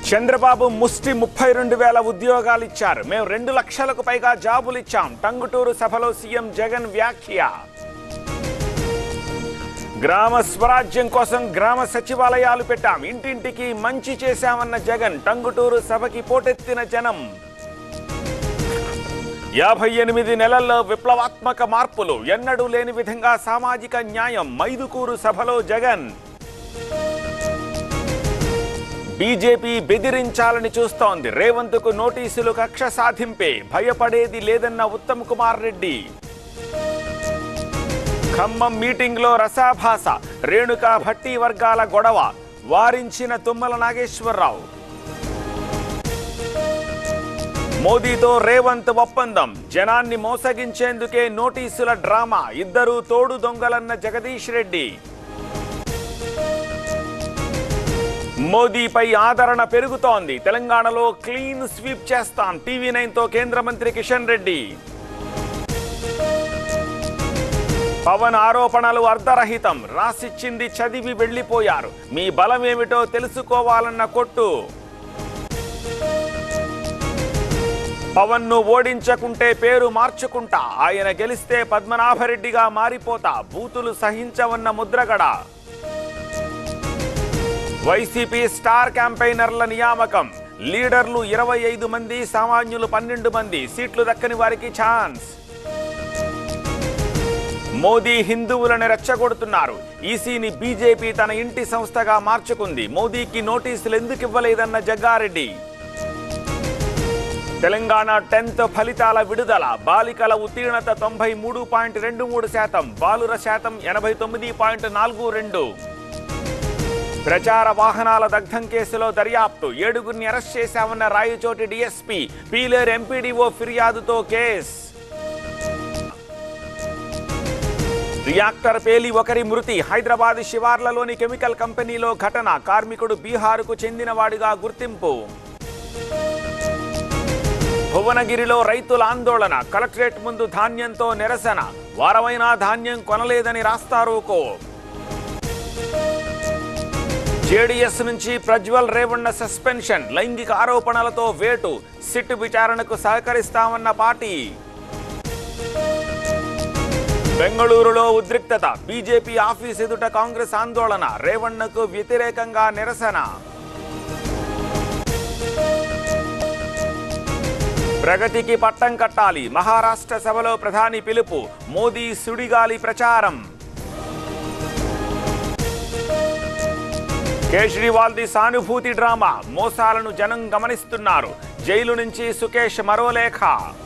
చంద్రబాబు ముష్టి ముప్పై రెండు వేల ఉద్యోగాలు ఇచ్చారు మేము రెండు లక్షలకు పైగా జాబులు ఇచ్చాం టంగుటూరు సభలో సీఎం జగన్ వ్యాఖ్య గ్రామ స్వరాజ్యం కోసం గ్రామ సచివాలయాలు పెట్టాం ఇంటింటికి మంచి చేశామన్న జగన్ టంగుటూరు సభకి పోటెత్తిన జనం యాభై ఎనిమిది నెలల్లో విప్లవాత్మక మార్పులు ఎన్నడూ లేని విధంగా సామాజిక న్యాయం మైదుకూరు సభలో జగన్ బీజేపీ బెదిరించాలని చూస్తోంది రేవంత్కు నోటీసులు కక్ష సాధింపే భయపడేది లేదన్న ఉత్తమ్ కుమార్ రెడ్డి ఖమ్మం మీటింగ్లో రసాభాస రేణుకా భట్టి వర్గాల గొడవ వారించిన తుమ్మల నాగేశ్వరరావు మోదీతో రేవంత్ ఒప్పందం జనాన్ని మోసగించేందుకే నోటీసుల డ్రామా ఇద్దరు తోడు దొంగలన్న జగదీష్ రెడ్డి మోదీపై ఆదరణ పెరుగుతోంది తెలంగాణలో క్లీన్ స్వీప్ చేస్తాం టీవీ నైన్తో కేంద్ర మంత్రి కిషన్ రెడ్డి పవన్ ఆరోపణలు అర్ధరహితం రాసిచ్చింది చదివి వెళ్లిపోయారు మీ బలం ఏమిటో తెలుసుకోవాలన్న కొట్టు పవన్ ను ఓడించకుంటే పేరు మార్చుకుంటా ఆయన గెలిస్తే పద్మనాభరెడ్డిగా మారిపోతా బూతులు సహించవన్న ముద్రగడ వైసీపీ స్టార్ క్యాంపెయినర్ల నియామకం లీడర్లు ఇరవై ఐదు మంది సామాన్యులు పన్నెండు మంది సీట్లు దక్కని వారికి ఛాన్స్ మోదీ హిందువులను రెచ్చగొడుతున్నారు ఈసీని బీజేపీ తన ఇంటి సంస్థగా మార్చుకుంది మోదీకి నోటీసులు ఎందుకు ఇవ్వలేదన్న జగ్గారెడ్డి తెలంగాణ టెన్త్ ఫలితాల విడుదల బాలికల ఉత్తీర్ణత తొంభై మూడు పాయింట్ రెండు మూడు శాతం బాలుర శాతం ఎనభై తొమ్మిది పాయింట్ నాలుగు రెండు ప్రచార వాహనాల దగ్ధం కేసులో దర్యాప్తు ఏడుగురిని అరెస్ట్ చేశామన్న రాయచోటి డీఎస్పీ పీలేరు ఎంపీడీఓ ఫిర్యాదుతో కేస్ రియాక్టర్ పేలి ఒకరి మృతి హైదరాబాద్ శివార్లలోని కెమికల్ కంపెనీలో ఘటన కార్మికుడు బీహారుకు చెందినవాడిగా గుర్తింపు భువనగిరిలో రైతుల ఆందోళన కలెక్టరేట్ ముందు ధాన్యంతో నిరసన వారమైనా ధాన్యం కొనలేదని రాస్తారోకో జేడీఎస్ నుంచి ప్రజ్వల్ రేవಣ್ణ సస్పెన్షన్ లైంగిక ఆరోపణలతో వేటు సిట్ విచారణకు సహకరిస్తామన్న పార్టీ బెంగళూరులో ఉద్రిక్తత బీజేపీ ఆఫీస్ ఎదుట కాంగ్రెస్ ఆందోళన రేవణ్ణకు వ్యతిరేకంగా నిరసన ప్రగతికి పట్టం కట్టాలి మహారాష్ట్ర సభలో ప్రధాని పిలుపు మోదీ సుడిగాలి ప్రచారం కేజ్రీవాల్ది సానుభూతి డ్రామా మోసాలను జనం గమనిస్తున్నారు జైలు నుంచి సుకేష్ మరో లేఖ